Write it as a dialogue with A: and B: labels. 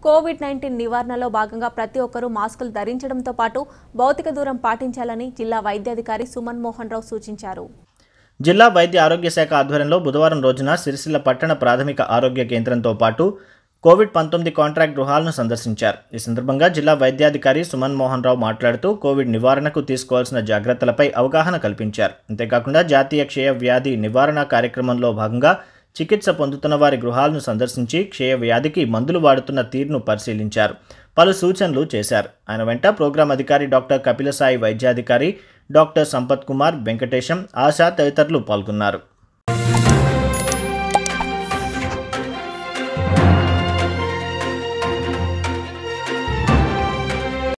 A: Covid nineteen నివారణలో భాగంగా ప్రతి ఒక్కరూ మాస్కులు ధరించడంతో పాటు భౌతిక దూరం పాటించాలని జిల్లా వైద్యాధికారి సుమన్ మోహన్ రావు సూచించారు
B: జిల్లా వైద్య ఆరోగ్య శాఖ ఆధ్వర్యంలో బుధవారం రోజున సిరిసిల్ల పట్టణ ప్రాథమిక ఆరోగ్య కేంద్రంతో పాటు కోవిడ్ పంతొమ్మిది కాంట్రాక్ట్ గృహాలను సందర్శించారు ఈ సందర్భంగా జిల్లా వైద్యాధికారి సుమన్ మోహన్ రావు మాట్లాడుతూ కోవిడ్ నివారణకు తీసుకోవాల్సిన జాగ్రత్తలపై అవగాహన కల్పించారు అంతేకాకుండా జాతీయ క్షయ వ్యాధి నివారణ కార్యక్రమంలో భాగంగా చికిత్స పొందుతున్న వారి గృహాలను సందర్శించి క్షయ వ్యాధికి మందులు వాడుతున్న తీరును పరిశీలించారు పలు సూచనలు చేశారు ఆయన వెంట ప్రోగ్రాం అధికారి డాక్టర్ కపిలసాయి వైద్యాధికారి డాక్టర్ సంపత్ కుమార్ వెంకటేశం ఆశా తదితరులు పాల్గొన్నారు